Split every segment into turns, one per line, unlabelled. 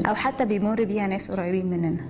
أو حتى بيمر بيها ناس قريبين مننا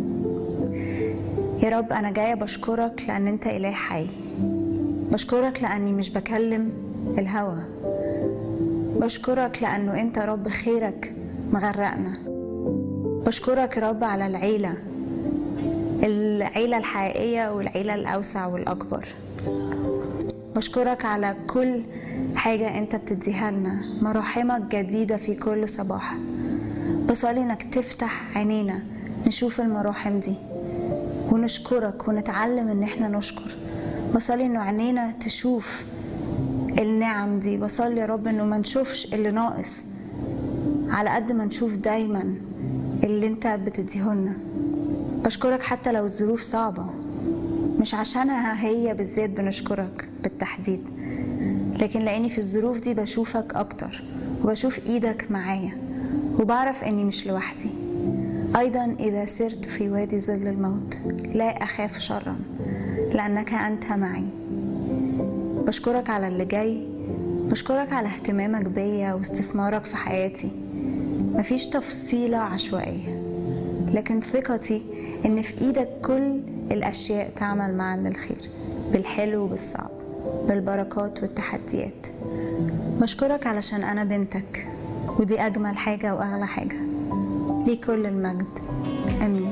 يا رب أنا جاية بشكرك لأن أنت إله حي بشكرك لأني مش بكلم الهوى بشكرك لأنه أنت رب خيرك مغرقنا بشكرك يا رب على العيلة العيلة الحقيقية والعيلة الأوسع والأكبر بشكرك على كل حاجة أنت بتديها لنا مراحمك جديدة في كل صباح بصلي إنك تفتح عينينا نشوف المراحم دي ونشكرك ونتعلم إن إحنا نشكر بصلي إنه عينينا تشوف النعم دي بصلي يا رب إنه ما نشوفش اللي ناقص على قد ما نشوف دايما اللي أنت بتديهولنا بشكرك حتى لو الظروف صعبة مش عشانها هي بالذات بنشكرك بالتحديد لكن لاني في الظروف دي بشوفك اكتر وبشوف ايدك معايا وبعرف اني مش لوحدي ايضا اذا سرت في وادي ظل الموت لا اخاف شرا لانك انت معي بشكرك على اللي جاي بشكرك على اهتمامك بيا واستثمارك في حياتي مفيش تفصيلة عشوائية لكن ثقتي ان في ايدك كل الاشياء تعمل معا للخير بالحلو وبالصعب بالبركات والتحديات بشكرك علشان انا بنتك ودي اجمل حاجه واغلى حاجه ليه كل المجد امين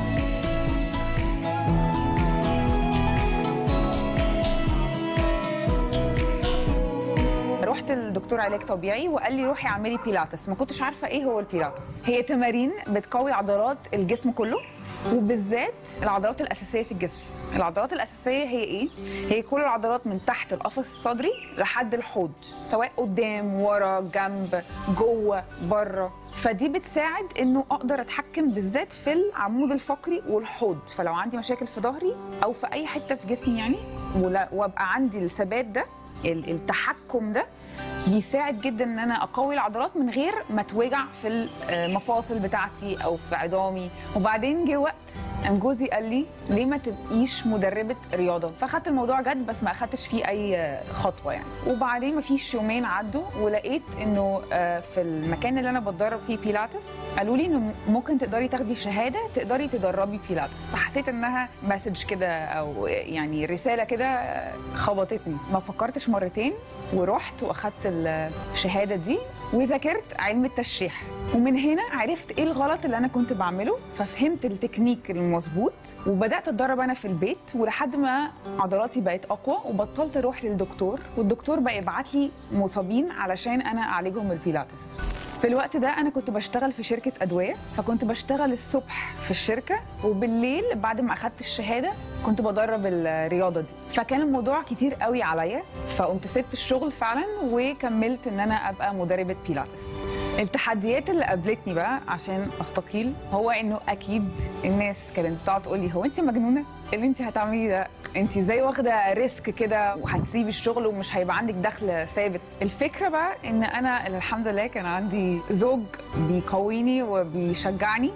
رحت للدكتور علاج طبيعي وقال لي روحي اعملي بيلاتس ما كنتش عارفه ايه هو البيلاتس هي تمارين بتقوي عضلات الجسم كله وبالذات العضلات الاساسيه في الجسم العضلات الاساسيه هي ايه هي كل العضلات من تحت القفص الصدري لحد الحوض سواء قدام ورا جنب جوه بره فدي بتساعد انه اقدر اتحكم بالذات في العمود الفقري والحوض فلو عندي مشاكل في ظهري او في اي حته في جسمي يعني ولا وابقى عندي الثبات ده ال- التحكم ده بيساعد جدا ان انا اقوي العضلات من غير ما اتوجع في المفاصل بتاعتي او في عظامي وبعدين جه وقت قام جوزي قال لي ليه ما تبقيش مدربه رياضه فاخدت الموضوع جد بس ما اخدتش فيه اي خطوه يعني وبعدين ما فيش يومين عدوا ولقيت انه آه، في المكان اللي انا بتدرب فيه بيلاتس قالوا لي انه ممكن تقدري تاخدي شهاده تقدري تدربي بيلاتس فحسيت انها مسج كده او يعني رساله كده خبطتني ما فكرتش مرتين ورحت واخدت الشهاده دي وذاكرت علم التشريح ومن هنا عرفت ايه الغلط اللي انا كنت بعمله ففهمت التكنيك المظبوط وبدات اتدرب انا في البيت ولحد ما عضلاتي بقت اقوى وبطلت اروح للدكتور والدكتور بقى يبعت لي مصابين علشان انا اعالجهم بالبيلاتس في الوقت ده انا كنت بشتغل في شركه ادويه فكنت بشتغل الصبح في الشركه وبالليل بعد ما اخدت الشهاده كنت بدرب الرياضه دي فكان الموضوع كتير قوي عليا فقمت سبت الشغل فعلا وكملت ان انا ابقى مدربه بيلاتس التحديات اللي قابلتني بقى عشان استقيل هو انه اكيد الناس كانت بتقعد تقول لي هو انت مجنونه إيه اللي انت هتعمليه ده انت ازاي واخده ريسك كده وهتسيبي الشغل ومش هيبقى عندك دخل ثابت الفكره بقى ان انا الحمد لله كان عندي زوج بيقويني وبيشجعني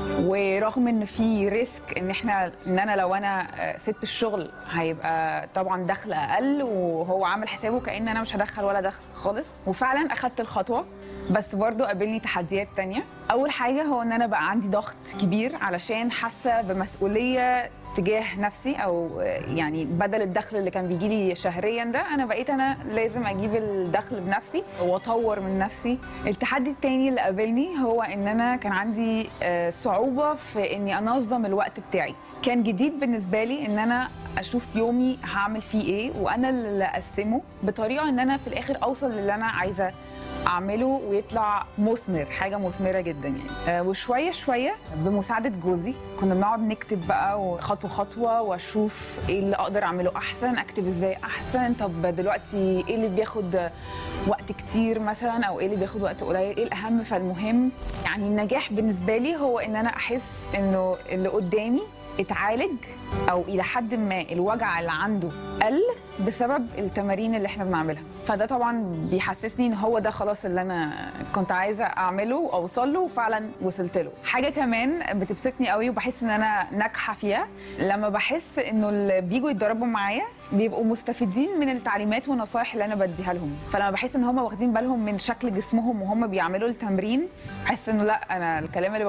ورغم ان في ريسك ان احنا ان انا لو انا آه، سبت الشغل هيبقى طبعا دخل اقل وهو عامل حسابه كان انا مش هدخل ولا دخل خالص وفعلا اخدت الخطوه بس برضو قابلني تحديات تانية اول حاجه هو ان انا بقى عندي ضغط كبير علشان حاسه بمسؤوليه تجاه نفسي او يعني بدل الدخل اللي كان بيجي لي شهريا ده انا بقيت انا لازم اجيب الدخل بنفسي واطور من نفسي التحدي التاني اللي قابلني هو ان انا كان عندي آه، صعوبه في اني انظم الوقت بتاعي كان جديد بالنسبه لي ان انا اشوف يومي هعمل فيه ايه وانا اللي اقسمه بطريقه ان انا في الاخر اوصل للي انا عايزه اعمله ويطلع مثمر حاجه مثمره جدا يعني آه وشويه شويه بمساعده جوزي كنا بنقعد نكتب بقى خطوه خطوه واشوف ايه اللي اقدر اعمله احسن اكتب ازاي احسن طب دلوقتي ايه اللي بياخد وقت كتير مثلا او ايه اللي بياخد وقت قليل ايه الاهم فالمهم يعني النجاح بالنسبه لي هو ان انا احس انه اللي قدامي اتعالج او الى حد ما الوجع اللي عنده قل بسبب التمارين اللي احنا بنعملها فده طبعا بيحسسني ان هو ده خلاص اللي انا كنت عايزه اعمله واوصل له وفعلا وصلت له حاجه كمان بتبسطني قوي وبحس ان انا ناجحه فيها لما بحس انه اللي بيجوا يتدربوا معايا بيبقوا مستفيدين من التعليمات والنصايح اللي انا بديها لهم فلما بحس ان هم واخدين بالهم من شكل جسمهم وهم بيعملوا التمرين بحس انه لا انا الكلام اللي